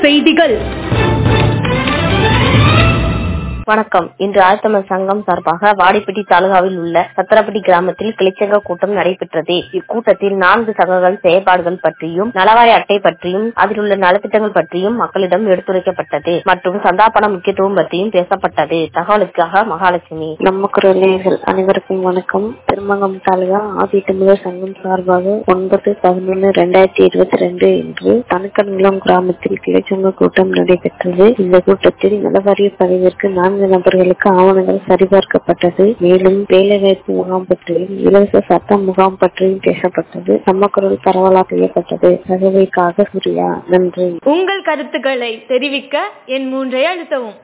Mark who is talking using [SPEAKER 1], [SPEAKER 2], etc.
[SPEAKER 1] செய்திகள்
[SPEAKER 2] வணக்கம் இன்று ஆழ்த்தமிழ் சங்கம் சார்பாக வாடிப்பட்டி தாலுகாவில் உள்ள சத்திரப்பட்டி கிராமத்தில் கிளைச்சங்க கூட்டம் நடைபெற்றது இக்கூட்டத்தில் நான்கு சங்கங்கள் செயற்பாடுகள் பற்றியும் நலவாரிய அட்டை பற்றியும் அதில் உள்ள நலத்திட்டங்கள் பற்றியும் மக்களிடம் எடுத்துரைக்கப்பட்டது மற்றும் சந்தாபன முக்கியத்துவம் பற்றியும் பேசப்பட்டது தகவலுக்காக மகாலட்சுமி
[SPEAKER 3] நம்ம குரலேயர்கள் அனைவருக்கும் வணக்கம் திருமங்கம் தாலுகா ஆதி தமிழர் சங்கம் சார்பாக ஒன்பது பதினொன்று ரெண்டாயிரத்தி இருபத்தி ரெண்டு இன்று தனுக்கன்குளம் கிராமத்தில் கிளைச்சங்க கூட்டம் நடைபெற்றது இந்த கூட்டத்தில் நலவாரிய பதிவிற்கு நான்கு நபர்களுக்கு ஆவணங்கள் சரிபார்க்கப்பட்டது மேலும் வேலைவாய்ப்பு முகாம் பற்றியும் இலவச சட்ட முகாம் பற்றியும் பேசப்பட்டது நம்ம குரல் பரவலாக செய்யப்பட்டது தகவலுக்காக சூர்யா நன்றி
[SPEAKER 1] உங்கள் கருத்துக்களை தெரிவிக்க என் மூன்றை அழுத்தவும்